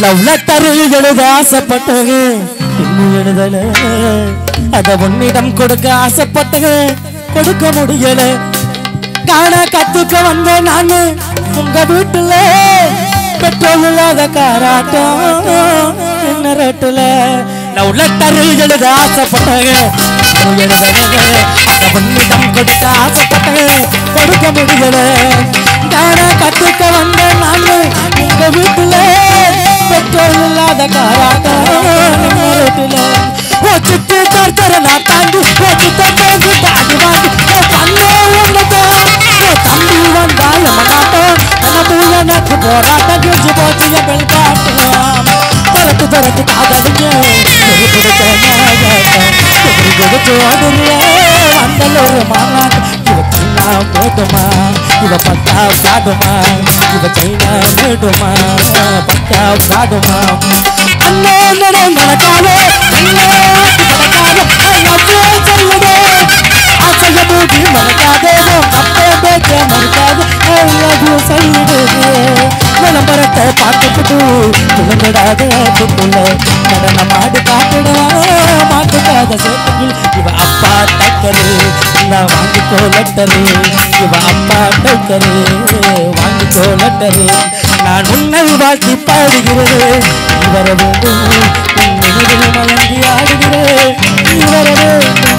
love letter எழுத ஆசைப்பட்டக இன்னும் எழுதல அத உன்னிடம் கொடுக்க ஆசைப்பட்டக கொடுக்க முடியல காண கத்துக்க வந்த நானு உங்க வீட்டுல பெட்ரோல் இல்லாத காராட்டம் என்ன ரேட்டுல லவ் லெட்டர் எழுத ஆசைப்பட்டக இன்னும் எழுதல அத உன்னிடம் கொடுக்க ஆசைப்பட்டக கொடுக்க முடியல காண கத்துக்க வந்த நானு உங்க வீட்டுல பெட்ரோல் இல்லாத காராட்டம் ஒத்துட்டு தர்த்தர நான் தாண்டி ஒத்துட்டு பேசி தாண்டி வாங்கி பண்ணே உள்ளதோ தம்பி வந்தால் மனாட்டம் எனக்கு எனக்கு போராட்டம் கிழிச்சு போச்சு எங்கள் காட்டலாம் பரட்டு பரட்டு காதலிங்க கொடுத்து ஓடுறிய அந்தலூர் மாநாட்டு இவ சைனா போட்டுமா இவ பட்டா சாடுமா இவ சைனா மேடுமா பட்டா சாடுமா அண்ணே நட நடக்காதே அண்ணே நடக்காதே ஐயோ சொல்லுதே ஆசைய மூடி மறக்காதே அப்பே பேச்ச மறக்காதே ஐயோ சொல்லுதே விளம்பரத்தை பார்த்துக்கிட்டு துளங்கிடாத புக்குள்ள நடனம் ஆடு காட்டுடா மாட்டுக்காத சேட்டுக்குள் இவ அப்பா டக்கரு நான் வாங்கிக்கோ லட்டரு இவ அப்பா டக்கரு வாங்கிக்கோ லட்டரு நான் உன்னை வாழ்த்தி பாடுகிறேன் நீ வர வேண்டும் உன் நினைவில் மலர்ந்து ஆடுகிறேன் நீ வர வேண்டும்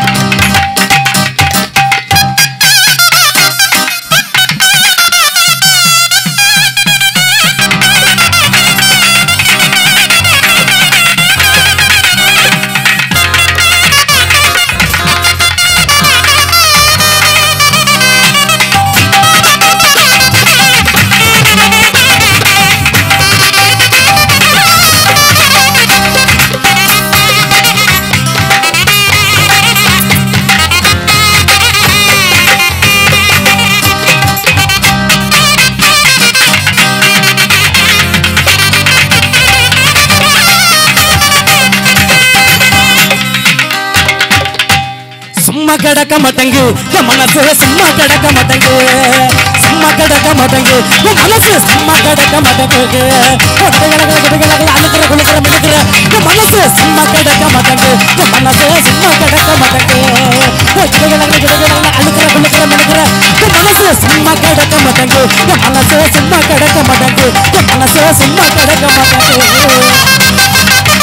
சும்மா கிடக்க மாட்டேங்கு என் மனசு சும்மா கிடக்க மாட்டேங்கு சும்மா கிடக்க மாட்டேங்கு என் மனசு சும்மா கிடக்க மாட்டேங்கு அழுக்கிற குளிக்கிற மினுக்கிற என் மனசு சும்மா கிடக்க மாட்டேங்கு என் மனசு சும்மா கிடக்க மாட்டேங்கு அழுக்கிற குளிக்கிற மினுக்கிற என் மனசு சும்மா கிடக்க மாட்டேங்கு என் மனசு சும்மா கிடக்க மாட்டேங்கு என் மனசு சும்மா கிடக்க மாட்டேங்கு